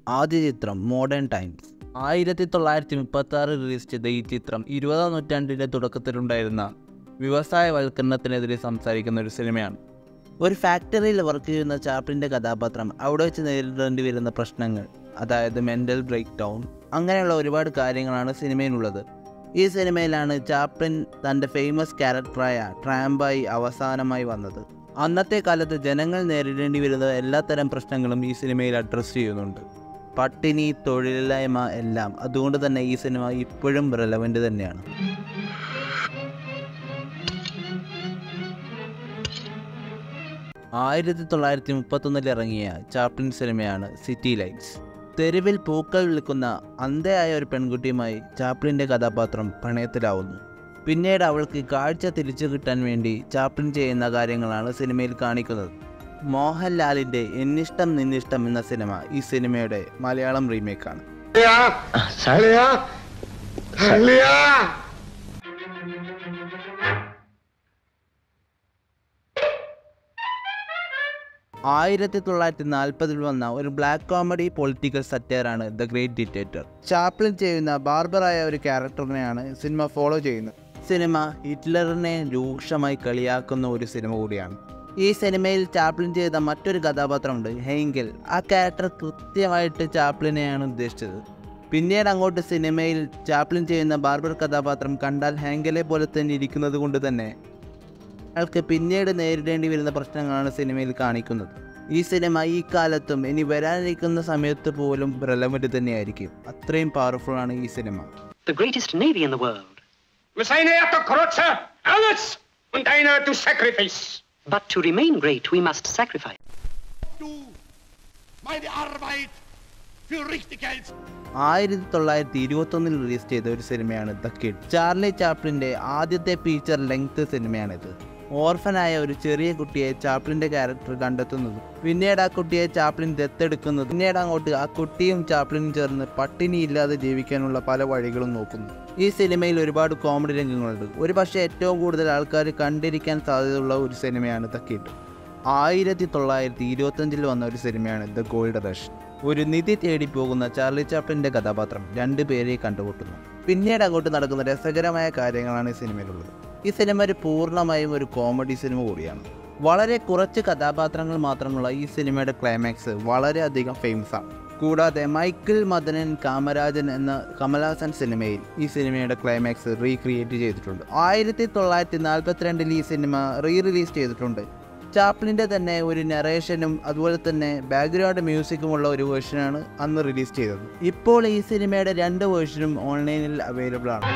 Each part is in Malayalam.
ആദ്യ ചിത്രം മോഡേൺ ടൈംസ് ആയിരത്തി തൊള്ളായിരത്തി മുപ്പത്തി ആറ് റിലീസ് ചെയ്ത ഈ ചിത്രം ഇരുപതാം നൂറ്റാണ്ടിൻ്റെ തുടക്കത്തിലുണ്ടായിരുന്ന വ്യവസായവൽക്കരണത്തിനെതിരെ സംസാരിക്കുന്ന ഒരു സിനിമയാണ് ഒരു ഫാക്ടറിയിൽ വർക്ക് ചെയ്യുന്ന ചാപ്ലിൻ്റെ കഥാപാത്രം അവിടെ വെച്ച് നേരിടേണ്ടി വരുന്ന പ്രശ്നങ്ങൾ അതായത് മെൻ്റൽ ബ്രേക്ക് ഡൗൺ അങ്ങനെയുള്ള ഒരുപാട് കാര്യങ്ങളാണ് സിനിമയിലുള്ളത് ഈ സിനിമയിലാണ് ചാപ്ലിൻ തൻ്റെ ഫേമസ് ക്യാരക്ടറായ ട്രാമ്പായി അവസാനമായി വന്നത് അന്നത്തെ കാലത്ത് ജനങ്ങൾ നേരിടേണ്ടി വരുന്ന എല്ലാത്തരം പ്രശ്നങ്ങളും ഈ സിനിമയിൽ അഡ്രസ്സ് ചെയ്യുന്നുണ്ട് പട്ടിണി തൊഴിലില്ലായ്മ എല്ലാം അതുകൊണ്ട് തന്നെ ഈ സിനിമ ഇപ്പോഴും റെലവൻ്റ് തന്നെയാണ് ആയിരത്തി തൊള്ളായിരത്തി മുപ്പത്തൊന്നിൽ ഇറങ്ങിയ ചാപ്ലിൻ സിനിമയാണ് സിറ്റി ലൈറ്റ്സ് തെരുവിൽ പൂക്കൾ വിൽക്കുന്ന അന്ധയായ ഒരു പെൺകുട്ടിയുമായി ചാപ്ലിൻ്റെ കഥാപാത്രം പ്രണയത്തിലാവുന്നു പിന്നീട് അവൾക്ക് കാഴ്ച തിരിച്ചു കിട്ടാൻ വേണ്ടി ചാപ്ലിൻ ചെയ്യുന്ന കാര്യങ്ങളാണ് സിനിമയിൽ കാണിക്കുന്നത് മോഹൻലാലിൻ്റെ എന്നിഷ്ടം നിന്നിഷ്ടം എന്ന സിനിമ ഈ സിനിമയുടെ മലയാളം റീമേക്കാണ് ആയിരത്തി തൊള്ളായിരത്തി നാൽപ്പതിൽ വന്ന ഒരു ബ്ലാക്ക് കോമഡി പൊളിറ്റിക്കൽ സറ്റയറാണ് ദ ഗ്രേറ്റ് ഡിറ്റേറ്റർ ചാപ്ലിൻ ചെയ്യുന്ന ബാർബറായ ഒരു ക്യാരക്ടറിനെയാണ് സിനിമ ഫോളോ ചെയ്യുന്നത് സിനിമ ഹിറ്റ്ലറിനെ രൂക്ഷമായി കളിയാക്കുന്ന ഒരു സിനിമ കൂടിയാണ് ഈ സിനിമയിൽ ചാപ്ലിൻ ചെയ്ത മറ്റൊരു കഥാപാത്രമുണ്ട് ഹെയ്ങ്കൽ ആ ക്യാരക്ടർ കൃത്യമായിട്ട് ചാപ്ലിനെയാണ് ഉദ്ദേശിച്ചത് പിന്നീട് അങ്ങോട്ട് സിനിമയിൽ ചാപ്ലിൻ ചെയ്യുന്ന ബാർബർ കഥാപാത്രം കണ്ടാൽ ഹേങ്കലെ പോലെ തന്നെ ഇരിക്കുന്നത് കൊണ്ട് തന്നെ അയാൾക്ക് പിന്നീട് നേരിടേണ്ടി വരുന്ന പ്രശ്നങ്ങളാണ് സിനിമയിൽ കാണിക്കുന്നത് ഈ സിനിമ ഈ കാലത്തും ഇനി വരാനിരിക്കുന്ന സമയത്ത് പോലും റെലവൻ്റ് തന്നെയായിരിക്കും അത്രയും പവർഫുൾ ആണ് ഈ സിനിമ The greatest navy in the world. Seine Erde Kreuzer, alles und einer to sacrifice. But to remain great, we must sacrifice. du meine Arbeit für richtig hältst. ആയിരത്തി തൊള്ളായിരത്തി ഇരുപത്തൊന്നിൽ റിലീസ് ചെയ്ത ഒരു സിനിമയാണ് ദ കിഡ് ചാർലി ചാപ്ലിൻ്റെ ആദ്യത്തെ ഫീച്ചർ ലെങ്ത് സിനിമയാണിത് ഓർഫനായ ഒരു ചെറിയ കുട്ടിയെ ചാപ്ലിൻ്റെ ക്യാരക്ടർ കണ്ടെത്തുന്നതും പിന്നീട് ആ കുട്ടിയെ ചാപ്ലിൻ ദത്തെടുക്കുന്നതും പിന്നീട് അങ്ങോട്ട് ആ കുട്ടിയും ചാപ്ലിനും ചേർന്ന് പട്ടിണിയില്ലാതെ ജീവിക്കാനുള്ള പല വഴികളും നോക്കുന്നു ഈ സിനിമയിൽ ഒരുപാട് കോമഡി രംഗങ്ങളുണ്ട് ഒരു പക്ഷേ ഏറ്റവും കൂടുതൽ ആൾക്കാർ കണ്ടിരിക്കാൻ സാധ്യതയുള്ള ഒരു സിനിമയാണ് ദ കിഡ് ആയിരത്തി തൊള്ളായിരത്തി ഇരുപത്തഞ്ചിൽ വന്ന ഒരു സിനിമയാണ് ദ ഗോൾഡ് റഷ് ഒരു നിധി തേടി പോകുന്ന ചാർലി ചാപ്ലിൻ്റെ കഥാപാത്രം രണ്ടു പേരെ കണ്ടുമുട്ടുന്നു പിന്നീട് അങ്ങോട്ട് നടക്കുന്ന രസകരമായ കാര്യങ്ങളാണ് ഈ സിനിമയിലുള്ളത് ഈ സിനിമ ഒരു പൂർണ്ണമായും ഒരു കോമഡി സിനിമ കൂടിയാണ് വളരെ കുറച്ച് കഥാപാത്രങ്ങൾ മാത്രമുള്ള ഈ സിനിമയുടെ ക്ലൈമാക്സ് വളരെയധികം ഫേമസ് ആണ് കൂടാതെ മൈക്കിൾ മദനൻ കാമരാജൻ എന്ന കമലഹാസൻ സിനിമയിൽ ഈ സിനിമയുടെ ക്ലൈമാക്സ് റീക്രിയേറ്റ് ചെയ്തിട്ടുണ്ട് ആയിരത്തി തൊള്ളായിരത്തി നാൽപ്പത്തിരണ്ടിൽ ഈ സിനിമ റീ റിലീസ് ചെയ്തിട്ടുണ്ട് ചാപ്ലിൻ്റെ തന്നെ ഒരു നറേഷനും അതുപോലെ തന്നെ ബാക്ക്ഗ്രൗണ്ട് മ്യൂസിക്കുമുള്ള ഒരു വേർഷനാണ് അന്ന് റിലീസ് ചെയ്തത് ഇപ്പോൾ ഈ സിനിമയുടെ രണ്ട് വേർഷനും ഓൺലൈനിൽ അവൈലബിൾ ആണ്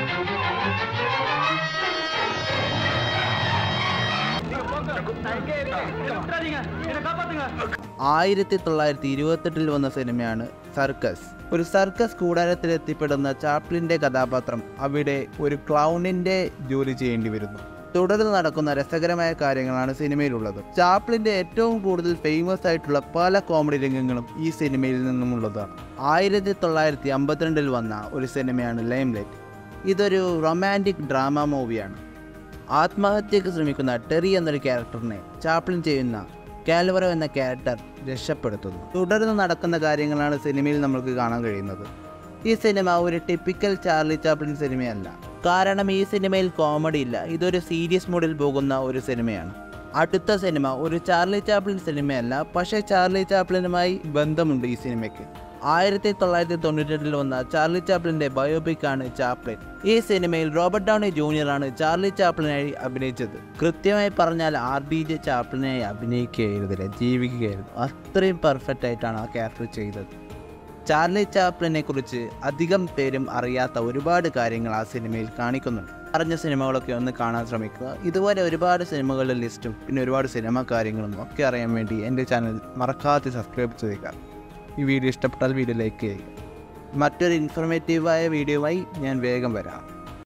ആയിരത്തി തൊള്ളായിരത്തി ഇരുപത്തെട്ടിൽ വന്ന സിനിമയാണ് സർക്കസ് ഒരു സർക്കസ് കൂടാരത്തിൽ എത്തിപ്പെടുന്ന ചാപ്ലിൻ്റെ കഥാപാത്രം അവിടെ ഒരു ക്ലൗണിൻ്റെ ജോലി ചെയ്യേണ്ടി വരുന്നു തുടർന്ന് നടക്കുന്ന രസകരമായ കാര്യങ്ങളാണ് സിനിമയിലുള്ളത് ചാപ്ലിൻ്റെ ഏറ്റവും കൂടുതൽ ഫേമസ് ആയിട്ടുള്ള പല കോമഡി രംഗങ്ങളും ഈ സിനിമയിൽ നിന്നുമുള്ളതാണ് ആയിരത്തി തൊള്ളായിരത്തി അമ്പത്തിരണ്ടിൽ വന്ന ഒരു സിനിമയാണ് ലൈം ലൈറ്റ് ഇതൊരു റൊമാൻറ്റിക് ഡ്രാമ മൂവിയാണ് ആത്മഹത്യക്ക് ശ്രമിക്കുന്ന ടെറി എന്നൊരു ക്യാരക്ടറിനെ ചാപ്ലിൻ ചെയ്യുന്ന കാൽവറോ എന്ന ക്യാരക്ടർ രക്ഷപ്പെടുത്തുന്നു തുടർന്ന് നടക്കുന്ന കാര്യങ്ങളാണ് സിനിമയിൽ നമുക്ക് കാണാൻ കഴിയുന്നത് ഈ സിനിമ ഒരു ടിപ്പിക്കൽ ചാർലി ചാപ്ലിൻ സിനിമയല്ല കാരണം ഈ സിനിമയിൽ കോമഡി ഇല്ല ഇതൊരു സീരിയസ് മൂഡിൽ പോകുന്ന ഒരു സിനിമയാണ് അടുത്ത സിനിമ ഒരു ചാർലി ചാപ്ലിൻ സിനിമയല്ല പക്ഷേ ചാർലി ചാപ്ലിനുമായി ബന്ധമുണ്ട് ഈ സിനിമയ്ക്ക് ആയിരത്തി തൊള്ളായിരത്തി തൊണ്ണൂറ്റെട്ടിൽ വന്ന ചാർലി ചാപ്ലിൻ്റെ ബയോപിക് ആണ് ചാപ്ലിൻ ഈ സിനിമയിൽ റോബർട്ട് ഡൗണി ജൂനിയർ ആണ് ചാർലി ചാപ്ലിനായി അഭിനയിച്ചത് കൃത്യമായി പറഞ്ഞാൽ ആർ ഡി ജെ ചാപ്ലിനായി അഭിനയിക്കുകയായിരുന്നില്ല ജീവിക്കുകയായിരുന്നു അത്രയും പെർഫെക്റ്റ് ആയിട്ടാണ് ആ ക്യാരക്ടർ ചെയ്തത് ചാർലി ചാപ്ലിനെ കുറിച്ച് അധികം പേരും അറിയാത്ത ഒരുപാട് കാര്യങ്ങൾ ആ സിനിമയിൽ കാണിക്കുന്നുണ്ട് അറിഞ്ഞ സിനിമകളൊക്കെ ഒന്ന് കാണാൻ ശ്രമിക്കുക ഇതുപോലെ ഒരുപാട് സിനിമകളുടെ ലിസ്റ്റും പിന്നെ ഒരുപാട് സിനിമ കാര്യങ്ങളും ഒക്കെ അറിയാൻ വേണ്ടി എൻ്റെ ചാനൽ മറക്കാതെ സബ്സ്ക്രൈബ് ചെയ്യുക ഈ വീഡിയോ ഇഷ്ടപ്പെട്ടാൽ വീഡിയോ ലൈക്ക് ചെയ്യുക മറ്റൊരു ഇൻഫർമേറ്റീവായ വീഡിയോയുമായി ഞാൻ വേഗം വരാം